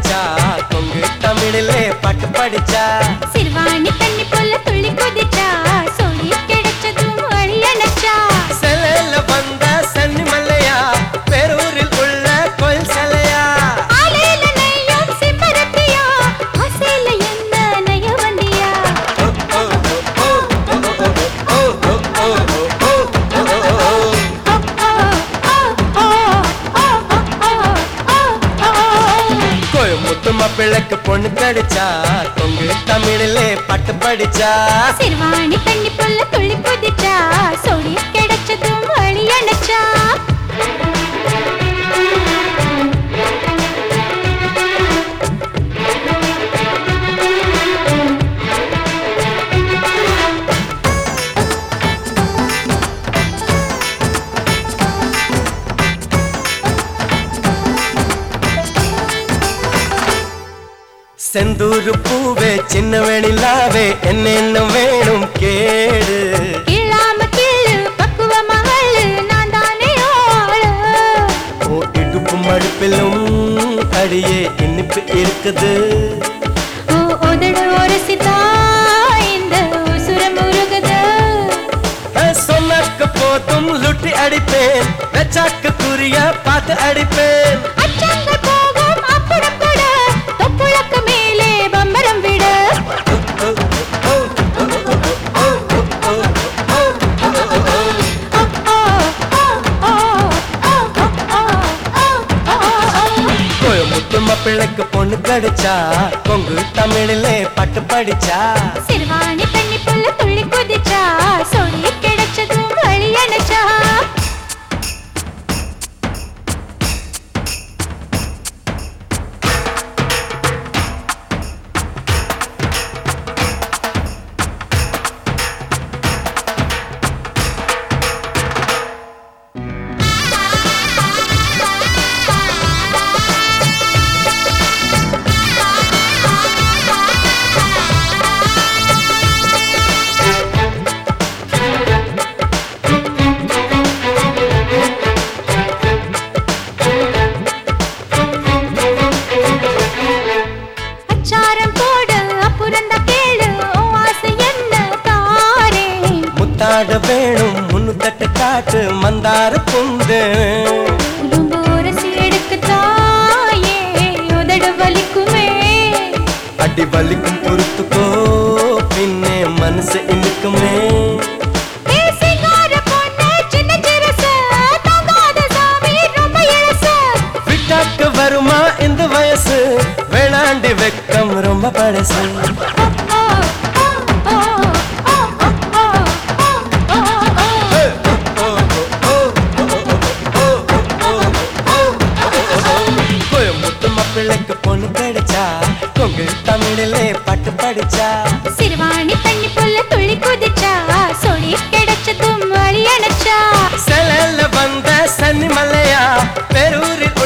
கடிச்சா கொங்கு தமிழிலே பாட்டு படிச்சா சிறுவாணி தண்ணி போல துள்ளி குதிச்சா சொல்லி கிடைச்சதும் வழி அணைச்சா செலையில வந்த சன்னி மல்லையா பேரூரில் உள்ள கோயில் சிலையா ஆலையில நெய்யும் சிம்பரத்தியா ஆசையில என்ன நெய்ய வண்டியா கோயமுத்து மாப்பிள்ளைக்கு பொண்ணு கடிச்சா கொங்கு தமிழிலே பாட்டு படிச்சா சிறுவாணி தண்ணி போல துள்ளி குதிச்சா சொல்லி கிடைச்சதும் வழி அணைச்சா செந்தூரு பூவே சின்ன வெணிலாவே என்னென்ன வேணும் கேடு கிள்ளாம கிள்ளு பக்குவ மகளு நான் தானே ஆளு ஓ இடுப்பு மடுப்பிலும் அடியே இனிப்பு இருக்குது ஓ உதடு உரசிதா இந்த உசுரம் உருகுது அஹ், சொன்னாக்க போதும் லுட்டி அடிப்பேன் வெச்சாக்க குறிய பார்த்து அடிப்பேன் அச்சங்கள் போகும் அப்புறம் கூட தொப்புளக்கு மேலே பம்பரம் விட ஓ, ஓ, ஓ, ஓ, ஓ, ஓ, ஓ, ஓ, ஓ. கோயமுத்து மாப்பிள்ளைக்கு பொண்ணு கடிச்சா கொங்கு தமிழிலே பாட்டு படிச்சா சிறுவாணி தண்ணி புல்ல துள்ளி குதிச்சா சொல்லி கிடைச்சதும் வழி அணைச்சா அச்சாரம் போடு அப்புறந்த கேளு உன் ஆசை என்ன தாரே முத்தாட வேணும் முன்னு தட்டு காட்டு மந்தார புந்து உடம்பு உரசி எடுக்க தாயே உதடு வலிக்குமே அடி வலிக்கும் பொறுத்துக்கோ பின்னே மனசு இனிக்குமே தேசிங்கார பொண்ணு சின்ன சிறுசு தாங்காத சாமி ரொம்ப இளசு விட்டாக்க வருமா இந்த வயசு வேளாண்டி வெக்கம் ரொம்ப பழசு ஓ, ஓ, ஓ, ஓ, ஓ, ஓ, ஓ, ஓ, ஓ. கோயமுத்து மாப்பிள்ளைக்கு பொண்ணு கிடைச்சா கொங்கு தமிழிலே பாட்டு படிச்சா சிறுவாணி தண்ணி புல்ல துள்ளி குதிச்சா சொல்லி கிடைச்சதும் வழி அணைச்சா செலல வந்த சன்னி மல்லையா பெரூரில்